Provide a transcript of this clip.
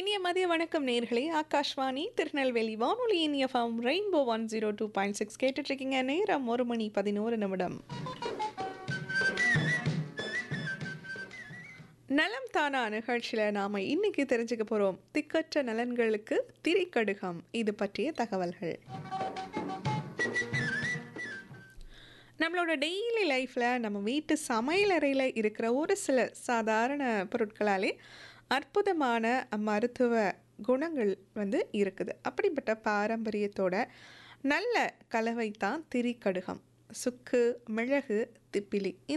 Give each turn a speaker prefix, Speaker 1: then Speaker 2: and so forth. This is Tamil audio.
Speaker 1: இனிய மதிய வணக்கம் நேர்களே ஆகாஷ்வாணி திருநெல்வேலி வானொலியின் FM rainbow one zero two point six கேட்டுட்ருக்கீங்க நேரம் ஒரு மணி பதினோரு நிமிடம் நலம் தானா நிகழ்ச்சியில் நாம் இன்னைக்கு தெரிஞ்சுக்க போகிறோம் திக்கற்ற நலன்களுக்கு திரிக்கடுகம் இது பற்றிய தகவல்கள் நம்மளோட டெய்லி லைஃப்பில் நம்ம வீட்டு சமையலறையில் இருக்கிற ஒரு சில சாதாரண பொருட்களாலே அற்புதமான மருத்துவ குணங்கள் வந்து இருக்குது அப்படிப்பட்ட பாரம்பரியத்தோட நல்ல கலவை தான் திரிக்கடுகம் சுக்கு மிளகு திப்பிலி